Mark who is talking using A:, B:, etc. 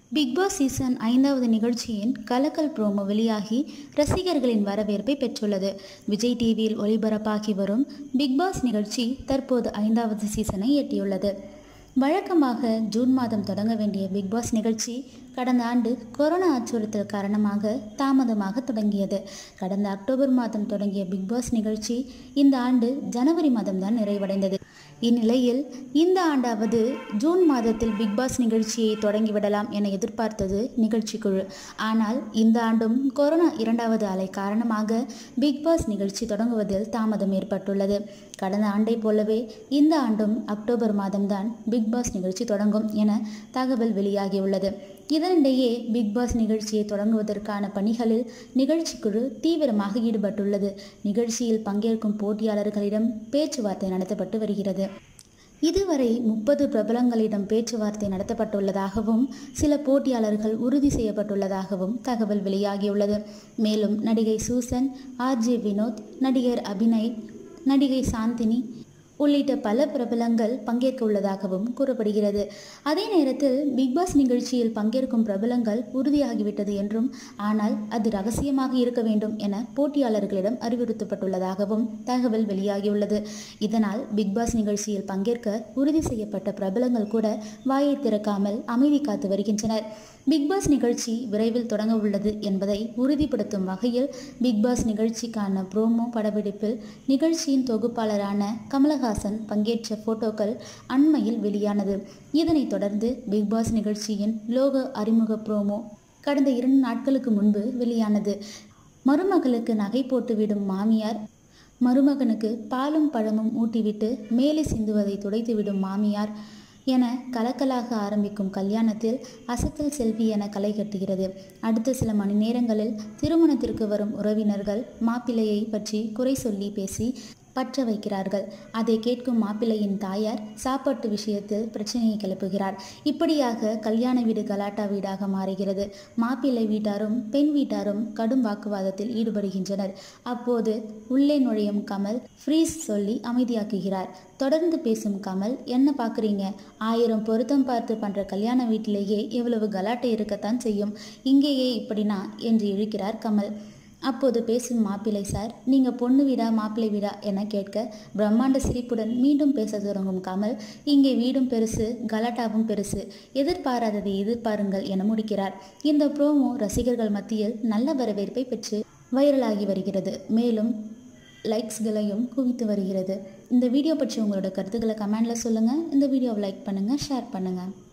A: big Boss season ஐந்தாவது நிகழ்ச்சியின் கலக்கல் ப்ரோமோ வெளியாகி ரசிகர்களின் வரவேற்பை பெற்றுள்ளது விஜய் டிவியில் ஒளிபரப்பாகி வரும் பிக் பாஸ் நிகழ்ச்சி தற்போது ஐந்தாவது சீசனை எட்டியுள்ளது வழக்கமாக ஜூன் மாதம் தொடங்க வேண்டிய பிக் பாஸ் நிகழ்ச்சி கடந்த ஆண்டு கொரோனா அச்சுறுத்தல் காரணமாக தாமதமாக தொடங்கியது கடந்த அக்டோபர் மாதம் தொடங்கிய பிக் பாஸ் நிகழ்ச்சி இந்த ஆண்டு ஜனவரி மாதம்தான் நிறைவடைந்தது இந்நிலையில் இந்த ஆண்டாவது ஜூன் மாதத்தில் பிக் பாஸ் நிகழ்ச்சியை தொடங்கிவிடலாம் என எதிர்பார்த்தது நிகழ்ச்சி குழு ஆனால் இந்த ஆண்டும் கொரோனா இரண்டாவது அலை காரணமாக பிக் பாஸ் நிகழ்ச்சி தொடங்குவதில் தாமதம் ஏற்பட்டுள்ளது கடந்த ஆண்டை போலவே இந்த ஆண்டும் அக்டோபர் மாதம்தான் பிக் பாஸ் நிகழ்ச்சி தொடங்கும் என தகவல் வெளியாகியுள்ளது இதனிடையே பிக் பாஸ் நிகழ்ச்சியை தொடங்குவதற்கான பணிகளில் நிகழ்ச்சி குழு தீவிரமாக ஈடுபட்டுள்ளது நிகழ்ச்சியில் பங்கேற்கும் போட்டியாளர்களிடம் பேச்சுவார்த்தை நடத்தப்பட்டு வருகிறது இதுவரை முப்பது பிரபலங்களிடம் பேச்சுவார்த்தை நடத்தப்பட்டுள்ளதாகவும் சில போட்டியாளர்கள் உறுதி செய்யப்பட்டுள்ளதாகவும் தகவல் வெளியாகியுள்ளது மேலும் நடிகை சூசன் ஆர்ஜே வினோத் நடிகர் அபிநய் நடிகை சாந்தினி உள்ளிட்ட பல பிரபலங்கள் பங்கேற்க உள்ளதாகவும் கூறப்படுகிறது அதே நேரத்தில் பிக்பாஸ் நிகழ்ச்சியில் பங்கேற்கும் பிரபலங்கள் உறுதியாகிவிட்டது என்றும் ஆனால் அது ரகசியமாக இருக்க வேண்டும் என போட்டியாளர்களிடம் அறிவுறுத்தப்பட்டுள்ளதாகவும் தகவல் வெளியாகியுள்ளது இதனால் பிக்பாஸ் நிகழ்ச்சியில் பங்கேற்க உறுதி செய்யப்பட்ட பிரபலங்கள் கூட வாயை திறக்காமல் அமைதி காத்து வருகின்றனர் பிக்பாஸ் நிகழ்ச்சி விரைவில் தொடங்க உள்ளது என்பதை உறுதிப்படுத்தும் வகையில் பிக்பாஸ் நிகழ்ச்சிக்கான ப்ரோமோ படப்பிடிப்பில் நிகழ்ச்சியின் தொகுப்பாளரான கமலஹாசன் பங்கேற்ற போட்டோக்கள் அண்மையில் வெளியானது இதனைத் தொடர்ந்து பிக்பாஸ் நிகழ்ச்சியின் லோகோ அறிமுக ப்ரோமோ கடந்த இரண்டு நாட்களுக்கு முன்பு வெளியானது மருமகளுக்கு நகை போட்டுவிடும் மாமியார் மருமகனுக்கு பாலும் பழமும் ஊட்டிவிட்டு மேலே சிந்துவதை துடைத்துவிடும் மாமியார் என கலக்கலாக ஆரம்பிக்கும் கல்யாணத்தில் அசத்தல் செல்வி என களை கட்டுகிறது அடுத்த சில மணி நேரங்களில் திருமணத்திற்கு வரும் உறவினர்கள் மாப்பிள்ளையை பற்றி குறை சொல்லி பேசி பற்ற வைக்கிறார்கள் அதை கேட்கும் மாப்பிள்ளையின் தாயார் சாப்பாட்டு விஷயத்தில் பிரச்சனையை கிளப்புகிறார் இப்படியாக கல்யாண வீடு கலாட்டா வீடாக மாறுகிறது மாப்பிள்ளை வீட்டாரும் பெண் வீட்டாரும் கடும் வாக்குவாதத்தில் ஈடுபடுகின்றனர் அப்போது உள்ளே நுழையும் கமல் ஃப்ரீஸ் சொல்லி அமைதியாக்குகிறார் தொடர்ந்து பேசும் கமல் என்ன பார்க்குறீங்க ஆயிரம் பொருத்தம் பார்த்து பண்ணுற கல்யாண வீட்டிலேயே எவ்வளவு கலாட்டை இருக்கத்தான் செய்யும் இங்கேயே இப்படினா என்று இழுக்கிறார் கமல் அப்போது பேசும் மாப்பிள்ளை சார் நீங்கள் பொண்ணு வீடா மாப்பிள்ளை வீடா என கேட்க பிரம்மாண்ட சிரிப்புடன் மீண்டும் பேச தொடங்கும் கமல் இங்கே வீடும் பெருசு கலாட்டாவும் பெருசு எதிர்பாராததை எதிர்பாருங்கள் என முடிக்கிறார் இந்த ப்ரோமோ ரசிகர்கள் மத்தியில் நல்ல வரவேற்பை பெற்று வைரலாகி வருகிறது மேலும் லைக்ஸ்களையும் குவித்து வருகிறது இந்த வீடியோ பற்றி உங்களோட கருத்துக்களை கமெண்டில் சொல்லுங்கள் இந்த வீடியோவை லைக் பண்ணுங்கள் ஷேர் பண்ணுங்கள்